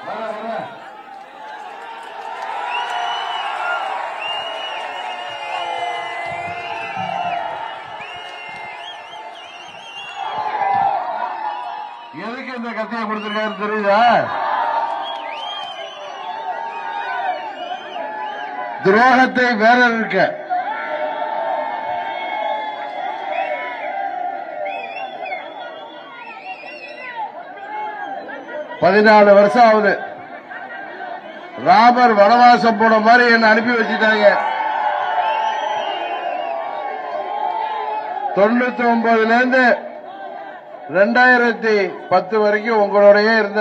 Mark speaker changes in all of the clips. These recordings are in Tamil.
Speaker 1: எதுக்கு இந்த கத்தியை கொடுத்திருக்காரு தெரியுதா துரோகத்தை வேற இருக்க பதினாலு வருஷம் ஆகுது ராமர் வனவாசம் போன மாதிரி என்ன அனுப்பி வச்சுட்டாங்க தொண்ணூத்தி ஒன்பதுல இருந்து ரெண்டாயிரத்தி பத்து வரைக்கும் உங்களோடயே இருந்த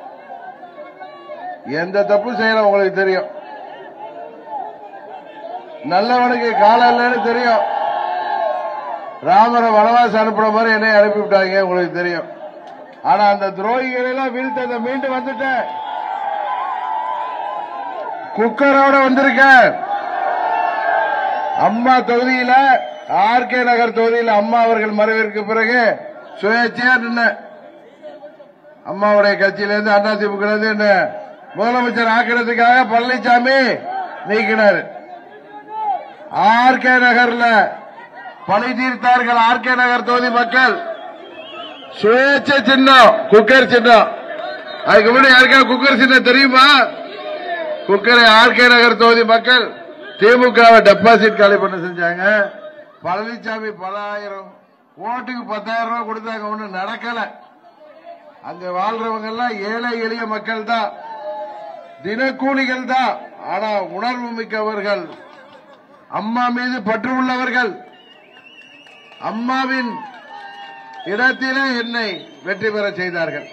Speaker 1: எந்த தப்பு செய்யல உங்களுக்கு தெரியும் நல்லவனுக்கு காலம் இல்லைன்னு தெரியும் ராமரை வனவாசம் அனுப்புற மாதிரி என்னை அனுப்பி விட்டாங்க உங்களுக்கு தெரியும் ஆனா அந்த துரோகிகளை எல்லாம் வீழ்த்த அந்த மீண்டு வந்துட்டேன் குக்கரோட வந்திருக்க அம்மா தொகுதியில ஆர்கே நகர் தொகுதியில் அம்மா அவர்கள் மறைவிற்கு பிறகு சுயேட்சையா நின்ன அம்மாவுடைய கட்சியிலிருந்து அதிமுக என்ன முதலமைச்சர் ஆக்கிறதுக்காக பழனிசாமி நீக்கினார் ஆர்கே நகர்ல பழி தீர்த்தார்கள் ஆர்கே நகர் தொகுதி மக்கள் சுயேட்சை சின்னம் குக்கர் சின்னம் அதுக்கு முன்னாடி யாருக்கா குக்கர் சின்னம் தெரியுமா குக்கரை ஆர்கே நகர் தொகுதி மக்கள் திமுகவை டெபாசிட் காலி பண்ண செஞ்சாங்க பழனிசாமி பல ஆயிரம் ஓட்டுக்கு பத்தாயிரம் ரூபாய் கொடுத்தாங்க ஒண்ணு நடக்கல அங்க வாழ்றவங்க எல்லாம் ஏழை எளிய மக்கள் தான் தினக்கூலிகள் தான் ஆனா உணர்வு மிக்கவர்கள் அம்மா மீது பற்று உள்ளவர்கள் அம்மாவின் இடத்திலே என்னை வெற்றி பெற செய்தார்கள்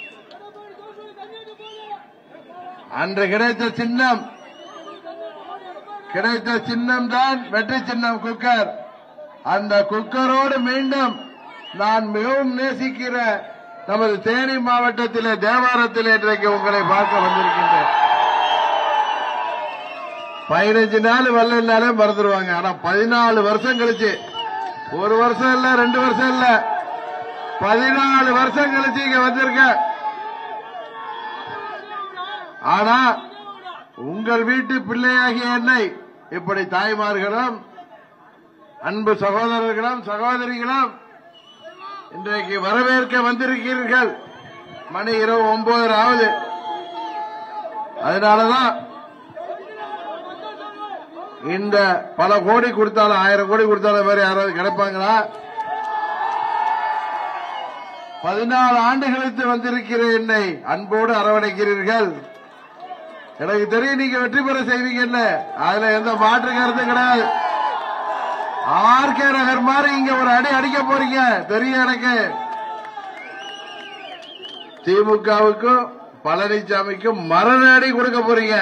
Speaker 1: அன்று கிடைத்த சின்னம் கிடைத்த சின்னம் தான் வெற்றி சின்னம் குக்கர் அந்த குக்கரோடு மீண்டும் நான் மிகவும் நேசிக்கிற நமது தேனி மாவட்டத்திலே தேவாரத்திலே இன்றைக்கு உங்களை பார்க்க வந்திருக்கின்றேன் பதினஞ்சு நாள் வரலனாலே மறந்துடுவாங்க ஆனா பதினாலு வருஷம் கழிச்சு ஒரு வருஷம் இல்ல ரெண்டு வருஷம் இல்ல பதினாலு வருஷம் கழிச்சு இங்க வந்திருக்க ஆனா உங்கள் வீட்டு பிள்ளையாகிய என்னை இப்படி தாய்மார்களும் அன்பு சகோதரர்களும் சகோதரிகளும் இன்றைக்கு வரவேற்க வந்திருக்கிறீர்கள் மணி இரவு ஒன்பது ஆகுது அதனாலதான் இந்த பல கோடி கொடுத்தாலும் ஆயிரம் கோடி கொடுத்தாலும் வேற யாராவது கிடைப்பாங்களா பதினாலு ஆண்டுகளுக்கு வந்திருக்கிற என்னை அன்போடு அரவணைக்கிறீர்கள் எனக்கு தெரியும் நீங்க வெற்றி பெற செய்வீங்கல்ல அதுல எந்த மாற்று கருத்தும் கிடையாது ஆர்கே நகர் மாதிரி இங்க ஒரு அடி அடிக்க போறீங்க தெரியும் எனக்கு திமுகவுக்கும் பழனிசாமிக்கும் மரண அடி கொடுக்க போறீங்க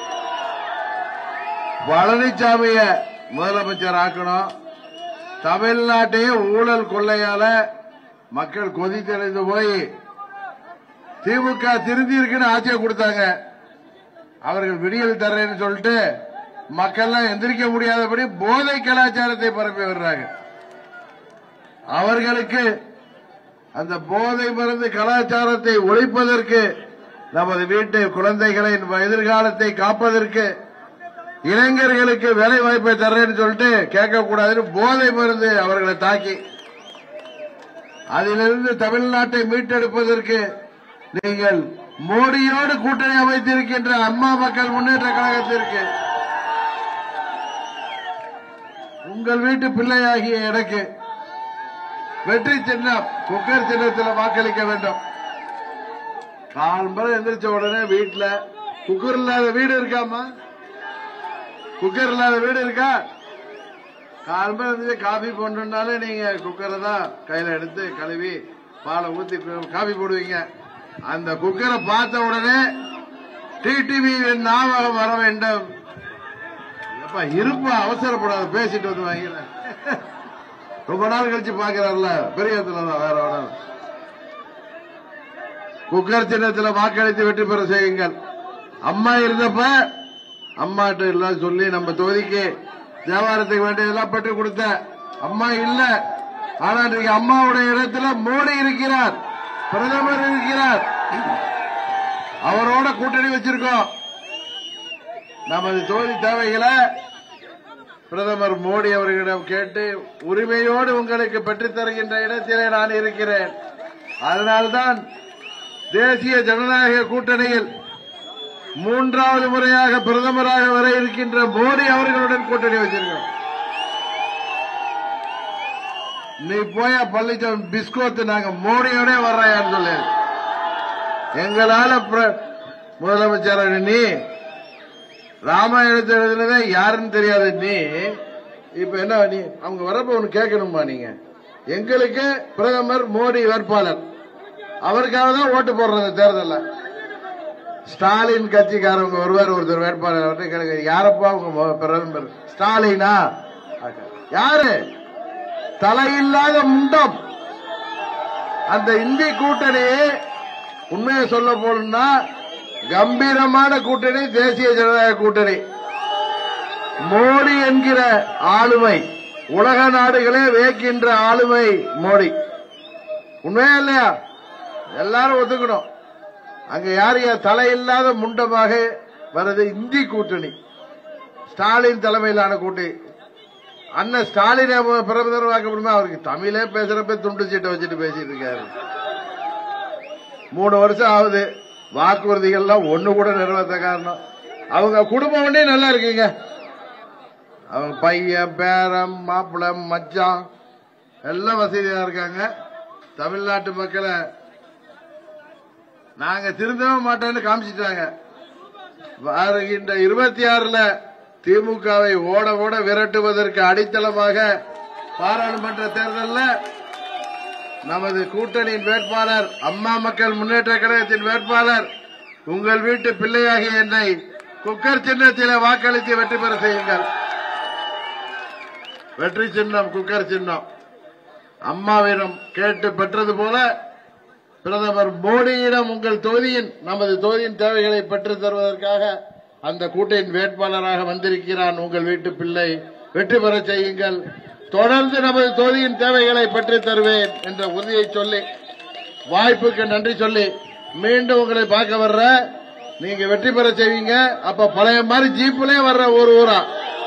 Speaker 1: பழனிசாமிய முதலமைச்சர் ஆக்கணும் தமிழ்நாட்டையே ஊழல் கொள்ளையால மக்கள் கொதித்தடைந்து போய் திமுக திருந்தி இருக்குன்னு ஆட்சியை கொடுத்தாங்க அவர்கள் விடியல் தர்றேன்னு சொல்லிட்டு மக்கள்லாம் எந்திரிக்க முடியாதபடி போதை கலாச்சாரத்தை பரப்பி வர்றாங்க அவர்களுக்கு அந்த போதை மருந்து கலாச்சாரத்தை ஒழிப்பதற்கு நமது வீட்டு குழந்தைகளின் எதிர்காலத்தை காப்பதற்கு இளைஞர்களுக்கு வேலை வாய்ப்பை தர்றேன்னு சொல்லிட்டு கேட்கக்கூடாதுன்னு போதை மருந்து அவர்களை தாக்கி அதிலிருந்து தமிழ்நாட்டை மீட்டெடுப்பதற்கு நீங்கள் மோடியோடு கூட்டணி அமைத்திருக்கின்ற அம்மா மக்கள் முன்னேற்ற கழகத்திற்கு உங்கள் வீட்டு பிள்ளையாகிய எனக்கு வெற்றி சின்னம் குக்கர் சின்னத்தில் வாக்களிக்க வேண்டும் காலம்பரம் எந்திரிச்ச உடனே வீட்டுல குக்கர் இல்லாத வீடு இருக்காமா குக்கர் இல்லாத வீடு இருக்கா காலம்பரம் இருந்துச்சு காபி போட்டுனாலே நீங்க குக்கரை தான் கையில எடுத்து கழுவி பாலை ஊத்தி காபி போடுவீங்க அந்த குக்கரை பார்த்த உடனே டிடிவி ஞாபகம் வர வேண்டும் எப்ப இருப்பா அவசரப்படாத பேசிட்டு வந்து வாங்கிறேன் ரொம்ப நாள் கழிச்சு பாக்குறாருல பெரிய இடத்துல தான் வேற ஒன்றும் குக்கர் சின்னத்தில் வாக்களித்து வெற்றி பெற செய்யுங்கள் அம்மா இருந்தப்ப அம்மாட்ட எல்லாம் சொல்லி நம்ம தொகுதிக்கு தேவாரத்துக்கு வேண்டியதெல்லாம் பெற்று கொடுத்த அம்மா இல்ல ஆனா இன்றைக்கு அம்மாவுடைய இடத்துல மோடி இருக்கிறார் பிரதமர் இருக்கிறார் அவரோட கூட்டணி வச்சிருக்கோம் நமது தொகுதி தேவைகளை பிரதமர் மோடி அவர்களிடம் கேட்டு உரிமையோடு உங்களுக்கு பெற்றுத் தருகின்ற இடத்திலே நான் இருக்கிறேன் அதனால்தான் தேசிய ஜனநாயக கூட்டணியில் மூன்றாவது முறையாக பிரதமராக வர இருக்கின்ற மோடி அவர்களுடன் கூட்டணி வச்சிருக்கோம் நீ போய பழனிசாமி பிஸ்கோத்து நாங்க மோடியோட வர்றேன்னு சொல்லு எங்களால பிர- முதலமைச்சர் நீ ராமாயணத்தை எழுதுனதே யாருன்னு தெரியாது நீ இப்ப என்ன நீ அவங்க வரப்ப ஒண்ணு கேட்கணுமா நீங்க எங்களுக்கு பிரதமர் மோடி வேட்பாளர் அவருக்காக தான் ஓட்டு போடுறது தேர்தல்ல ஸ்டாலின் கட்சிக்காரவங்க வருவார் ஒருத்தர் வேட்பாளர் அவர்கிட்ட கேளுங்க யாரப்பா உங்க மொ- பிரதமர் ஸ்டாலினா யாரு தலையில்லாத முண்டம் அந்த இந்தி கூட்டணி உண்மையை சொல்ல போனா கம்பீரமான கூட்டணி தேசிய ஜனநாயக கூட்டணி மோடி என்கிற ஆளுமை உலக நாடுகளே வேக்கின்ற ஆளுமை மோடி உண்மையா இல்லையா எல்லாரும் ஒத்துக்கணும் அங்க யார் யார் தலையில்லாத முண்டமாக வருது இந்தி கூட்டணி ஸ்டாலின் தலைமையிலான கூட்டணி அண்ணன் ஸ்டாலின் பிரதமர் வாக்கப்படுமா அவருக்கு தமிழே பேசுறப்ப துண்டு சீட்டை வச்சுட்டு பேசிட்டு இருக்காரு மூணு வருஷம் ஆகுது வாக்குறுதிகள்லாம் ஒண்ணு கூட நிறைவேற்ற காரணம் அவங்க குடும்பம் ஒண்ணே நல்லா இருக்குங்க அவங்க பையன் பேரன் மாப்பிள்ளை மச்சான் எல்லாம் வசதியா இருக்காங்க தமிழ்நாட்டு மக்களை நாங்க திருந்தவே மாட்டோம்னு காமிச்சிட்டாங்க வருகின்ற இருபத்தி ஆறுல திமுகவை ஓட ஓட விரட்டுவதற்கு அடித்தளமாக பாராளுமன்ற தேர்தலில் நமது கூட்டணியின் வேட்பாளர் அம்மா மக்கள் முன்னேற்ற கழகத்தின் வேட்பாளர் உங்கள் வீட்டு பிள்ளையாகிய என்னை குக்கர் சின்னத்திலே வாக்களித்து வெற்றி பெற செய்யுங்கள் வெற்றி சின்னம் குக்கர் சின்னம் அம்மாவிடம் கேட்டு பெற்றது போல பிரதமர் மோடியிடம் உங்கள் தொகுதியின் நமது தொகுதியின் தேவைகளை பெற்றுத் தருவதற்காக அந்த கூட்டணியின் வேட்பாளராக வந்திருக்கிறான் உங்கள் வீட்டு பிள்ளை வெற்றி பெற செய்யுங்கள் தொடர்ந்து நமது தொகுதியின் தேவைகளை பெற்றுத் தருவேன் என்ற உறுதியை சொல்லி வாய்ப்புக்கு நன்றி சொல்லி மீண்டும் உங்களை பார்க்க வர்ற நீங்க வெற்றி பெற செய்வீங்க அப்ப பழைய மாதிரி ஜீப்லயே வர்ற ஒரு ஊரா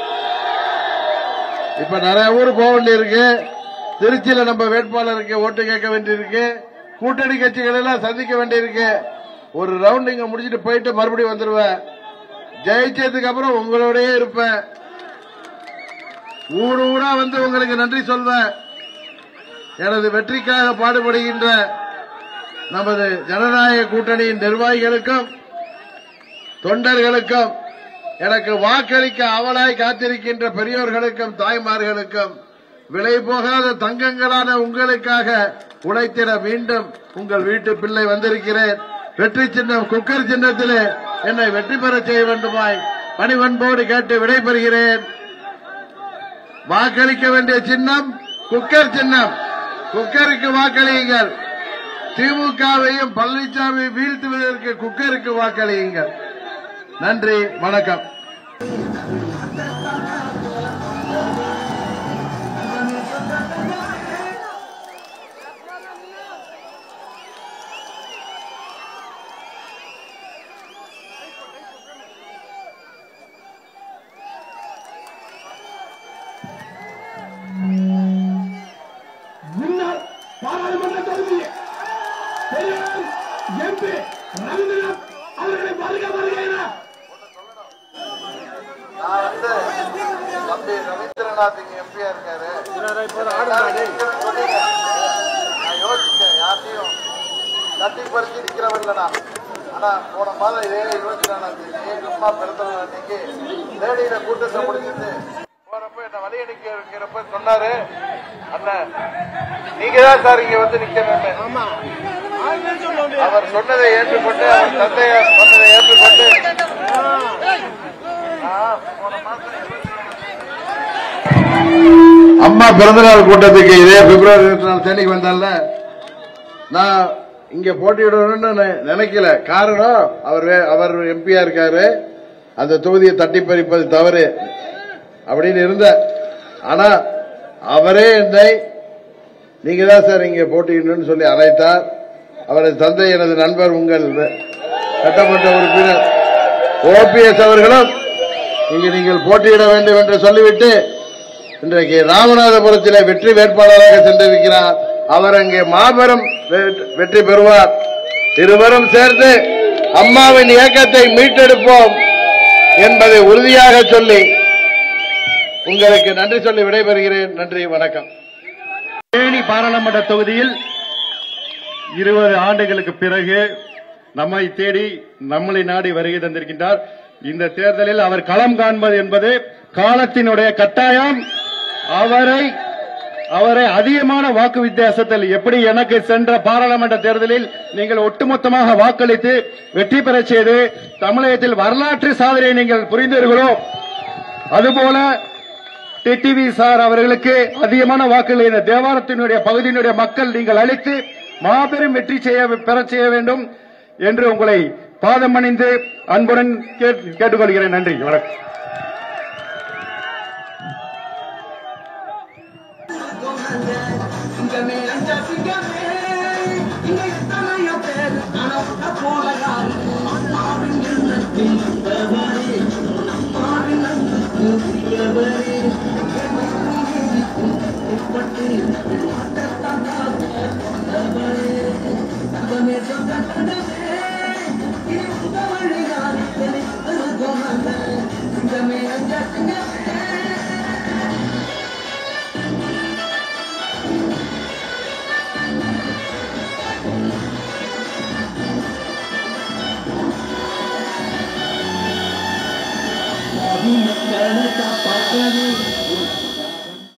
Speaker 1: இப்ப நிறைய ஊர் போக வேண்டியிருக்கு திருச்சியில நம்ம வேட்பாளருக்கு ஓட்டு கேட்க வேண்டியிருக்கு கூட்டணி கட்சிகள் எல்லாம் சந்திக்க வேண்டியிருக்கு ஒரு ரவுண்ட் இங்க முடிச்சிட்டு போயிட்டு மறுபடியும் வந்துருவேன் ஜெயிச்சதுக்கு அப்புறம் உங்களோடயே இருப்பேன் ஊர் ஊரா வந்து உங்களுக்கு நன்றி சொல்வேன் எனது வெற்றிக்காக பாடுபடுகின்ற நமது ஜனநாயக கூட்டணியின் நிர்வாகிகளுக்கும் தொண்டர்களுக்கும் எனக்கு வாக்களிக்க அவலாய் காத்திருக்கின்ற பெரியோர்களுக்கும் தாய்மார்களுக்கும் விலை போகாத தங்கங்களான உங்களுக்காக உழைத்திட மீண்டும் உங்கள் வீட்டு பிள்ளை வந்திருக்கிறேன் வெற்றி சின்னம் குக்கர் சின்னத்திலே என்னை வெற்றி பெற செய்ய வேண்டுமாய் பணிவன்போடு கேட்டு விடைபெறுகிறேன் வாக்களிக்க வேண்டிய சின்னம் குக்கர் சின்னம் குக்கருக்கு வாக்களியுங்கள் திமுகவையும் பழனிசாமி வீழ்த்துவதற்கு குக்கருக்கு வாக்களியுங்கள் நன்றி வணக்கம்
Speaker 2: முன்னாள் பாராளுமன்ற தொகுதி பெரியார் எம்பி ரவீந்திரநாத் அவர்களை வருக வருக என
Speaker 1: நான் வந்து தம்பி ரவீந்திரநாத் இங்க எம்பியா இருக்காரு சொன்னீங்க. நான் யோசிச்சேன் யார்ட்டையும் தட்டி பறிச்சு நிக்கிறவன் இல்ல நான் ஆனா போன மாதம் இதே இருபத்தி நாலாம் தேதி அம்மா பிறந்த நாள் அன்னைக்கு லேடியில கூட்டத்தை முடிச்சிட்டு போறப்ப என்ன வழி அனுப்பி இருக்கிறப்ப சொன்னாரு அண்ணன் நீங்க தான் சார் இங்க வந்து நிக்கணும் அவர் சொன்னதை ஏற்றுக்கொண்டு அவர் தந்தையார் சொன்னதை ஏற்றுக்கொண்டு அம்மா பிறந்தநாள் கூட்டத்துக்கு இதே பிப்ரவரி இருபத்தி நாலு தேதிக்கு வந்தால நான் இங்க போட்டியிடணும்னு நெ- நினைக்கல காரணம் அவர் வே- அவர் எம்பியா இருக்காரு அந்த தொகுதியை தட்டி பறிப்பது தவறு அப்படின்னு இருந்த ஆனா அவரே என்னை நீங்க தான் சார் இங்க போட்டியிடணும்னு சொல்லி அழைத்தார் அவரது தந்தை எனது நண்பர் உங்கள் வே- சட்டமன்ற உறுப்பினர் ஓபிஎஸ் அவர்களும் இங்கு நீங்கள் போட்டியிட வேண்டும் என்று சொல்லிவிட்டு இன்றைக்கு ராமநாதபுரத்தில் வெற்றி வேட்பாளராக சென்றிருக்கிறார் அவர் அங்கே மாபெரும் வெ- வெற்றி பெறுவார் இருவரும் சேர்ந்து அம்மாவின் இயக்கத்தை மீட்டெடுப்போம் என்பதை உறுதியாக சொல்லி உங்களுக்கு நன்றி சொல்லி விடைபெறுகிறேன் நன்றி வணக்கம்
Speaker 3: தேனி பாராளுமன்ற தொகுதியில் இருபது ஆண்டுகளுக்கு பிறகு நம்மை தேடி நம்மளை நாடி வருகை தந்திருக்கின்றார் இந்த தேர்தலில் அவர் களம் காண்பது என்பது காலத்தினுடைய கட்டாயம் அவரை அவரை அதிகமான வாக்கு வித்தியாசத்தில் எப்படி எனக்கு சென்ற பாராளுமன்ற தேர்தலில் நீங்கள் ஒட்டுமொத்தமாக வாக்களித்து வெற்றி பெறச் செய்து தமிழகத்தில் வரலாற்று சாதனையை நீங்கள் புரிந்தீர்களோ அதுபோல டிடிவி சார் அவர்களுக்கு அதிகமான வாக்குகளை இந்த தேவாரத்தினுடைய பகுதியினுடைய மக்கள் நீங்கள் அளித்து மாபெரும் வெற்றி செய்ய பெறச் செய்ய வேண்டும் என்று உங்களை பாதம் அணிந்து அன்புடன் கேட்- கேட்டுக்கொள்கிறேன் நன்றி வணக்கம்
Speaker 4: சிங்கமே அஞ்ச சிங்கமே இங்க எத்தனையோ பேர் கனவுல போல யாரு அம்மாவின் எண்ணத்தில் வந்தவரே அம்மாவின் அன்புக்கு உரியவரே உட்பட்டு மாற்றத்தான் வந்தவரே தங்கமே சொந்தமே இது உங்க வழிதான் எனக்கு சிங்கமே அஞ்ச சிங்கமே